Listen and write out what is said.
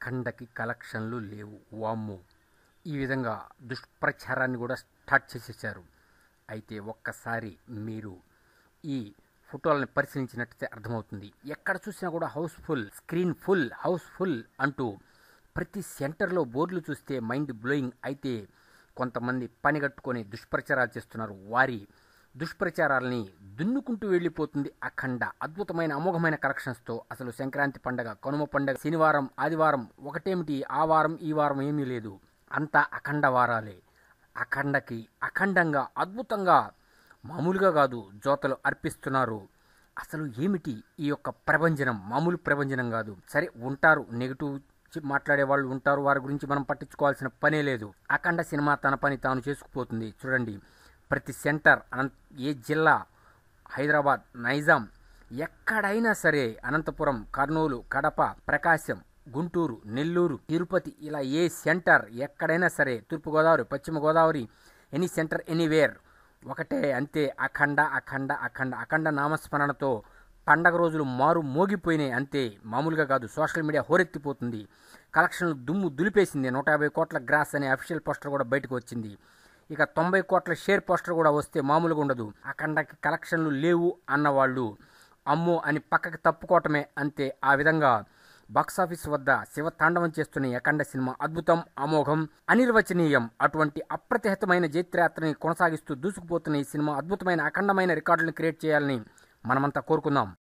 అఖండకి కలెక్షన్లు లేవు వామ్ము ఈ విధంగా దుష్ప్రచారాన్ని కూడా స్టార్ట్ చేసేసారు అయితే ఒక్కసారి మీరు ఈ ఫోటోలను పరిశీలించినట్టయితే అర్థమవుతుంది ఎక్కడ చూసినా కూడా హౌస్ఫుల్ స్క్రీన్ ఫుల్ హౌస్ఫుల్ అంటూ ప్రతి సెంటర్లో బోర్డులు చూస్తే మైండ్ బ్లోయింగ్ అయితే కొంతమంది పనిగట్టుకొని దుష్ప్రచారాలు చేస్తున్నారు వారి దుష్ప్రచారాలని దున్నుకుంటూ వెళ్ళిపోతుంది అఖండ అద్భుతమైన అమోఘమైన కలెక్షన్స్తో అసలు సంక్రాంతి పండగ కనుమ పండగ శనివారం ఆదివారం ఒకటేమిటి ఆ వారం ఈ వారం ఏమీ లేదు అంతా అఖండ వారాలే అఖండకి అఖండంగా అద్భుతంగా మామూలుగా కాదు జోతలు అర్పిస్తున్నారు అసలు ఏమిటి ఈ యొక్క ప్రభంజనం మామూలు ప్రభంజనం కాదు సరే ఉంటారు నెగిటివ్ చి- మాట్లాడే వాళ్ళు ఉంటారు వారి గురించి మనం పట్టించుకోవాల్సిన పనే లేదు అఖండ సినిమా తన పని తాను చేసుకుపోతుంది చూడండి ప్రతి సెంటర్ అనంత ఏ జిల్లా హైదరాబాద్ నైజాం ఎక్కడైనా సరే అనంతపురం కర్నూలు కడప ప్రకాశం గుంటూరు నెల్లూరు తిరుపతి ఇలా ఏ సెంటర్ ఎక్కడైనా సరే తూర్పుగోదావరి పశ్చిమ గోదావరి ఎనీ సెంటర్ ఎనీవేర్ ఒకటే అంతే అఖండ అఖండ అఖండ అఖండ నామస్మరణతో పండగ రోజులు మారు మోగిపోయినాయి అంతే మామూలుగా కాదు సోషల్ మీడియా హోరెత్తిపోతుంది కలెక్షన్లు దుమ్ము దులిపేసింది నూట యాభై కోట్ల గ్రాస్ అనే అఫీషియల్ పోస్టర్ కూడా బయటకు వచ్చింది ఇక తొంభై కోట్ల షేర్ పోస్టర్ కూడా వస్తే మామూలుగా ఉండదు అఖండకి కలెక్షన్లు లేవు అన్నవాళ్ళు అమ్మో అని పక్కకి తప్పుకోవటమే అంతే ఆ విధంగా బాక్సాఫీస్ వద్ద శివ తాండవం చేస్తున్న ఈ అఖండ సినిమా అద్భుతం అమోఘం అనిర్వచనీయం అటువంటి అప్రతిహతమైన జైత్రయాత్రని కొనసాగిస్తూ దూసుకుపోతున్న ఈ సినిమా అద్భుతమైన అఖండమైన రికార్డులను క్రియేట్ చేయాలని మనమంతా కోరుకుందాం